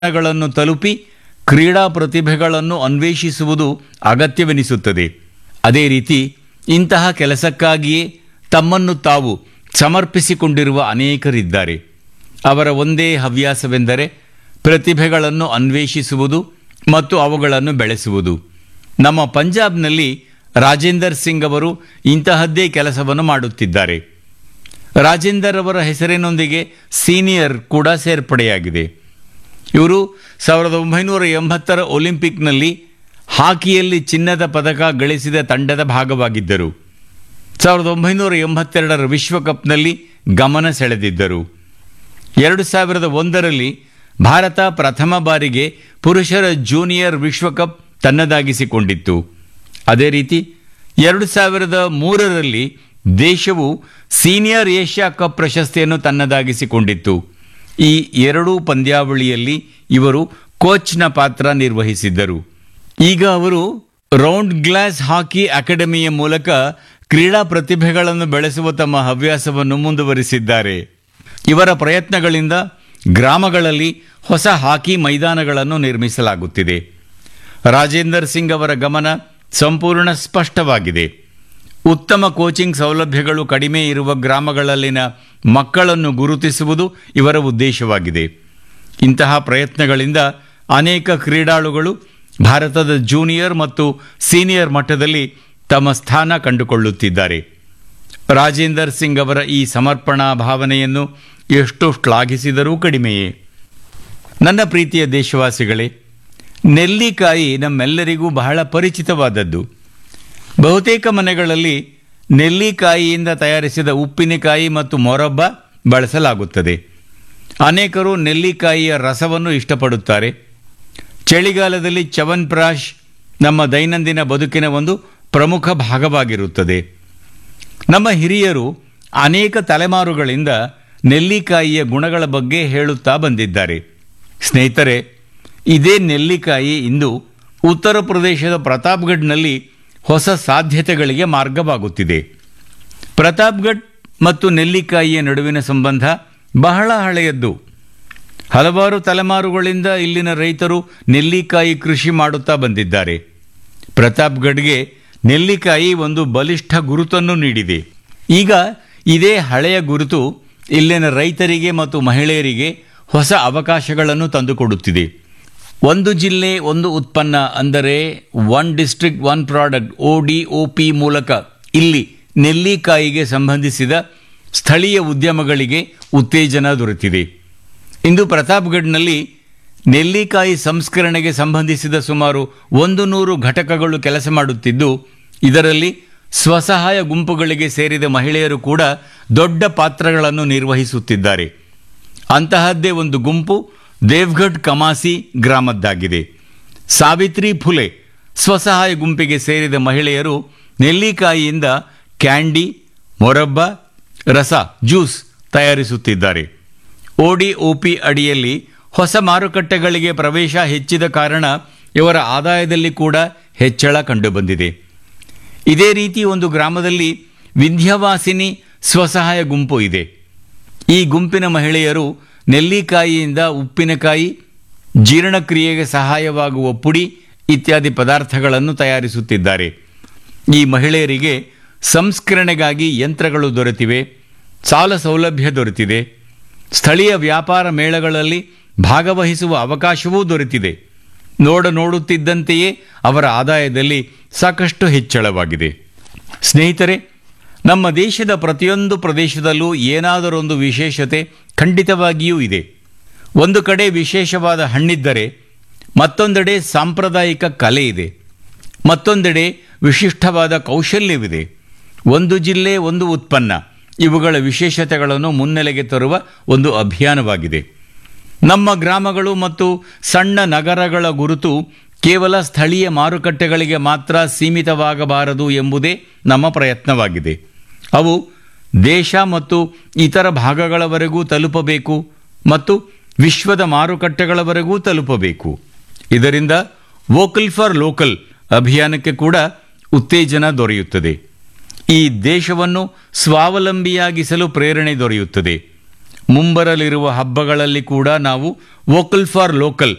ಗಳನ್ನು ತಲುಪಿ ಕ್ರೀಡಾ ಪ್ರತಿಭೆಗಳನ್ನು ಅನ್ವೇಷಿಸುವುದು ಅಗತ್ಯವೆನಿಸುತ್ತದೆ ಅದೇ ರೀತಿ ಇಂತಹ ಕೆಲಸಕ್ಕಾಗಿಯೇ ತಮ್ಮನ್ನು ತಾವು ಸಮರ್ಪಿಸಿಕೊಂಡಿರುವ ಅನೇಕರಿದ್ದಾರೆ ಅವರ ಒಂದೇ ಹವ್ಯಾಸವೆಂದರೆ ಪ್ರತಿಭೆಗಳನ್ನು ಅನ್ವೇಷಿಸುವುದು ಮತ್ತು ಅವುಗಳನ್ನು ಬೆಳೆಸುವುದು ನಮ್ಮ ಪಂಜಾಬ್ನಲ್ಲಿ ರಾಜೇಂದರ್ ಸಿಂಗ್ ಅವರು ಇಂತಹದ್ದೇ ಕೆಲಸವನ್ನು ಮಾಡುತ್ತಿದ್ದಾರೆ ರಾಜೇಂದರ್ ಅವರ ಹೆಸರಿನೊಂದಿಗೆ ಸೀನಿಯರ್ ಕೂಡ ಸೇರ್ಪಡೆಯಾಗಿದೆ ಇವರು ಸಾವಿರದ ಒಂಬೈನೂರ ಎಂಬತ್ತರ ಒಲಿಂಪಿಕ್ನಲ್ಲಿ ಹಾಕಿಯಲ್ಲಿ ಚಿನ್ನದ ಪದಕ ಗಳಿಸಿದ ತಂಡದ ಭಾಗವಾಗಿದ್ದರು ಸಾವಿರದ ಒಂಬೈನೂರ ಎಂಬತ್ತೆರಡರ ವಿಶ್ವಕಪ್ನಲ್ಲಿ ಗಮನ ಸೆಳೆದಿದ್ದರು ಎರಡು ಸಾವಿರದ ಒಂದರಲ್ಲಿ ಭಾರತ ಪ್ರಥಮ ಬಾರಿಗೆ ಪುರುಷರ ಜೂನಿಯರ್ ವಿಶ್ವಕಪ್ ತನ್ನದಾಗಿಸಿಕೊಂಡಿತ್ತು ಅದೇ ರೀತಿ ಎರಡು ಸಾವಿರದ ಮೂರರಲ್ಲಿ ದೇಶವು ಸೀನಿಯರ್ ಏಷ್ಯಾ ಕಪ್ ಪ್ರಶಸ್ತಿಯನ್ನು ತನ್ನದಾಗಿಸಿಕೊಂಡಿತ್ತು ಈ ಎರಡೂ ಪಂದ್ಯಾವಳಿಯಲ್ಲಿ ಇವರು ಕೋಚ್ನ ಪಾತ್ರ ನಿರ್ವಹಿಸಿದ್ದರು ಈಗ ಅವರು ರೌಂಡ್ ಗ್ಲಾಸ್ ಹಾಕಿ ಅಕಾಡೆಮಿಯ ಮೂಲಕ ಕ್ರೀಡಾ ಪ್ರತಿಭೆಗಳನ್ನು ಬೆಳೆಸುವ ತಮ್ಮ ಹವ್ಯಾಸವನ್ನು ಮುಂದುವರಿಸಿದ್ದಾರೆ ಇವರ ಪ್ರಯತ್ನಗಳಿಂದ ಗ್ರಾಮಗಳಲ್ಲಿ ಹೊಸ ಹಾಕಿ ಮೈದಾನಗಳನ್ನು ನಿರ್ಮಿಸಲಾಗುತ್ತಿದೆ ರಾಜೇಂದರ್ ಸಿಂಗ್ ಅವರ ಗಮನ ಸಂಪೂರ್ಣ ಸ್ಪಷ್ಟವಾಗಿದೆ ಉತ್ತಮ ಕೋಚಿಂಗ್ ಸೌಲಭ್ಯಗಳು ಕಡಿಮೆ ಇರುವ ಗ್ರಾಮಗಳಲ್ಲಿನ ಮಕ್ಕಳನ್ನು ಗುರುತಿಸುವುದು ಇವರ ಉದ್ದೇಶವಾಗಿದೆ ಇಂತಹ ಪ್ರಯತ್ನಗಳಿಂದ ಅನೇಕ ಕ್ರೀಡಾಳುಗಳು ಭಾರತದ ಜೂನಿಯರ್ ಮತ್ತು ಸೀನಿಯರ್ ಮಟ್ಟದಲ್ಲಿ ತಮ್ಮ ಸ್ಥಾನ ಕಂಡುಕೊಳ್ಳುತ್ತಿದ್ದಾರೆ ರಾಜೇಂದರ್ ಸಿಂಗ್ ಅವರ ಈ ಸಮರ್ಪಣಾ ಭಾವನೆಯನ್ನು ಎಷ್ಟು ಶ್ಲಾಘಿಸಿದರೂ ಕಡಿಮೆಯೇ ನನ್ನ ಪ್ರೀತಿಯ ದೇಶವಾಸಿಗಳೇ ನೆಲ್ಲಿಕಾಯಿ ನಮ್ಮೆಲ್ಲರಿಗೂ ಬಹಳ ಪರಿಚಿತವಾದದ್ದು ಬಹುತೇಕ ಮನೆಗಳಲ್ಲಿ ನೆಲ್ಲಿಕಾಯಿಯಿಂದ ತಯಾರಿಸಿದ ಉಪ್ಪಿನಕಾಯಿ ಮತ್ತು ಮೊರಬ್ಬ ಬಳಸಲಾಗುತ್ತದೆ ಅನೇಕರು ನೆಲ್ಲಿಕಾಯಿಯ ರಸವನ್ನು ಇಷ್ಟಪಡುತ್ತಾರೆ ಚಳಿಗಾಲದಲ್ಲಿ ಚವನ್ಪ್ರಾಶ್ ನಮ್ಮ ದೈನಂದಿನ ಬದುಕಿನ ಒಂದು ಪ್ರಮುಖ ಭಾಗವಾಗಿರುತ್ತದೆ ನಮ್ಮ ಹಿರಿಯರು ಅನೇಕ ತಲೆಮಾರುಗಳಿಂದ ನೆಲ್ಲಿಕಾಯಿಯ ಗುಣಗಳ ಬಗ್ಗೆ ಹೇಳುತ್ತಾ ಬಂದಿದ್ದಾರೆ ಸ್ನೇಹಿತರೆ ಇದೇ ನೆಲ್ಲಿಕಾಯಿ ಇಂದು ಉತ್ತರ ಪ್ರದೇಶದ ಪ್ರತಾಪ್ಗಢ್ನಲ್ಲಿ ಹೊಸ ಸಾಧ್ಯತೆಗಳಿಗೆ ಮಾರ್ಗವಾಗುತ್ತಿದೆ ಪ್ರತಾಪ್ಗಢ್ ಮತ್ತು ನೆಲ್ಲಿಕಾಯಿಯ ನಡುವಿನ ಸಂಬಂಧ ಬಹಳ ಹಳೆಯದ್ದು ಹಲವಾರು ತಲೆಮಾರುಗಳಿಂದ ಇಲ್ಲಿನ ರೈತರು ನೆಲ್ಲಿಕಾಯಿ ಕೃಷಿ ಮಾಡುತ್ತಾ ಬಂದಿದ್ದಾರೆ ಪ್ರತಾಪ್ಗಢ್ಗೆ ನೆಲ್ಲಿಕಾಯಿ ಒಂದು ಬಲಿಷ್ಠ ಗುರುತನ್ನು ನೀಡಿದೆ ಈಗ ಇದೇ ಹಳೆಯ ಗುರುತು ಇಲ್ಲಿನ ರೈತರಿಗೆ ಮತ್ತು ಮಹಿಳೆಯರಿಗೆ ಹೊಸ ಅವಕಾಶಗಳನ್ನು ತಂದುಕೊಡುತ್ತಿದೆ ಒಂದು ಜಿಲ್ಲೆ ಒಂದು ಉತ್ಪನ್ನ ಅಂದರೆ one district one product O D O P ಮೂಲಕ ಇಲ್ಲಿ ನೆಲ್ಲಿಕಾಯಿಗೆ ಸಂಬಂಧಿಸಿದ ಸ್ಥಳೀಯ ಉದ್ಯಮಗಳಿಗೆ ಉತ್ತೇಜನ ದೊರೆತಿದೆ ಇಂದು ಪ್ರತಾಪ್ಗಢ್ನಲ್ಲಿ ನೆಲ್ಲಿಕಾಯಿ ಸಂಸ್ಕರಣೆಗೆ ಸಂಬಂಧಿಸಿದ ಸುಮಾರು ಒಂದು ನೂರು ಘಟಕಗಳು ಕೆಲಸ ಮಾಡುತ್ತಿದ್ದು ಇದರಲ್ಲಿ ಸ್ವಸಹಾಯ ಗುಂಪುಗಳಿಗೆ ಸೇರಿದ ಮಹಿಳೆಯರು ಕೂಡ ದೊಡ್ಡ ಪಾತ್ರಗಳನ್ನು ನಿರ್ವಹಿಸುತ್ತಿದ್ದಾರೆ ಅಂತಹದ್ದೇ ಒಂದು ಗುಂಪು ದೇವ್ಗಢ್ ಕಮಾಸಿ ಗ್ರಾಮದ್ದಾಗಿದೆ ಸಾವಿತ್ರಿ ಫುಲೆ ಸ್ವಸಹಾಯ ಗುಂಪಿಗೆ ಸೇರಿದ ಮಹಿಳೆಯರು ನೆಲ್ಲಿಕಾಯಿಯಿಂದ ಕ್ಯಾಂಡಿ ಮೊರಬ್ಬ ರಸ ಜ್ಯೂಸ್ ತಯಾರಿಸುತ್ತಿದ್ದಾರೆ ಓಡಿ ಒಪಿ ಅಡಿಯಲ್ಲಿ ಹೊಸ ಮಾರುಕಟ್ಟೆಗಳಿಗೆ ಪ್ರವೇಶ ಹೆಚ್ಚಿದ ಕಾರಣ ಇವರ ಆದಾಯದಲ್ಲಿ ಕೂಡ ಹೆಚ್ಚಳ ಕಂಡುಬಂದಿದೆ ಇದೇ ರೀತಿ ಒಂದು ಗ್ರಾಮದಲ್ಲಿ ವಿಂಧ್ಯವಾಸಿನಿ ಸ್ವಸಹಾಯ ಗುಂಪು ಇದೆ ಈ ಗುಂಪಿನ ಮಹಿಳೆಯರು ನೆಲ್ಲಿಕಾಯಿಯಿಂದ ಉಪ್ಪಿನಕಾಯಿ ಜೀರ್ಣಕ್ರಿಯೆಗೆ ಸಹಾಯವಾಗುವ ಪುಡಿ ಇತ್ಯಾದಿ ಪದಾರ್ಥಗಳನ್ನು ತಯಾರಿಸುತ್ತಿದ್ದಾರೆ ಈ ಮಹಿಳೆಯರಿಗೆ ಸಂಸ್ಕರಣೆಗಾಗಿ ಯಂತ್ರಗಳು ದೊರೆತಿವೆ ಸಾಲ ಸೌಲಭ್ಯ ದೊರೆತಿದೆ ಸ್ಥಳೀಯ ವ್ಯಾಪಾರ ಮೇಳಗಳಲ್ಲಿ ಭಾಗವಹಿಸುವ ಅವಕಾಶವೂ ದೊರೆತಿದೆ ನೋಡ ನೋಡುತ್ತಿದ್ದಂತೆಯೇ ಅವರ ಆದಾಯದಲ್ಲಿ ಸಾಕಷ್ಟು ಹೆಚ್ಚಳವಾಗಿದೆ ಸ್ನೇಹಿತರೆ ನಮ್ಮ ದೇಶದ ಪ್ರತಿಯೊಂದು ಪ್ರದೇಶದಲ್ಲೂ ಏನಾದರೊಂದು ವಿಶೇಷತೆ ಖಂಡಿತವಾಗಿಯೂ ಇದೆ ಒಂದು ಕಡೆ ವಿಶೇಷವಾದ ಹಣ್ಣಿದ್ದರೆ ಮತ್ತೊಂದೆಡೆ ಸಾಂಪ್ರದಾಯಿಕ ಕಲೆ ಇದೆ ಮತ್ತೊಂದೆಡೆ ವಿಶಿಷ್ಟವಾದ ಕೌಶಲ್ಯವಿದೆ ಒಂದು ಜಿಲ್ಲೆ ಒಂದು ಉತ್ಪನ್ನ ಇವುಗಳ ವಿಶೇಷತೆಗಳನ್ನು ಮುನ್ನೆಲೆಗೆ ತರುವ ಒಂದು ಅಭಿಯಾನವಾಗಿದೆ ನಮ್ಮ ಗ್ರಾಮಗಳು ಮತ್ತು ಸಣ್ಣ ನಗರಗಳ ಗುರುತು ಕೇವಲ ಸ್ಥಳೀಯ ಮಾರುಕಟ್ಟೆಗಳಿಗೆ ಮಾತ್ರ ಸೀಮಿತವಾಗಬಾರದು ಎಂಬುದೇ ನಮ್ಮ ಪ್ರಯತ್ನವಾಗಿದೆ ಅವು ದೇಶ ಮತ್ತು ಇತರ ಭಾಗಗಳವರೆಗೂ ತಲುಪಬೇಕು ಮತ್ತು ವಿಶ್ವದ ಮಾರುಕಟ್ಟೆಗಳವರೆಗೂ ತಲುಪಬೇಕು ಇದರಿಂದ ವೋಕಲ್ ಫಾರ್ ಲೋಕಲ್ ಅಭಿಯಾನಕ್ಕೆ ಕೂಡ ಉತ್ತೇಜನ ದೊರೆಯುತ್ತದೆ ಈ ದೇಶವನ್ನು ಸ್ವಾವಲಂಬಿಯಾಗಿಸಲು ಪ್ರೇರಣೆ ದೊರೆಯುತ್ತದೆ ಮುಂಬರಲಿರುವ ಹಬ್ಬಗಳಲ್ಲಿ ಕೂಡ ನಾವು ವೋಕಲ್ ಫಾರ್ ಲೋಕಲ್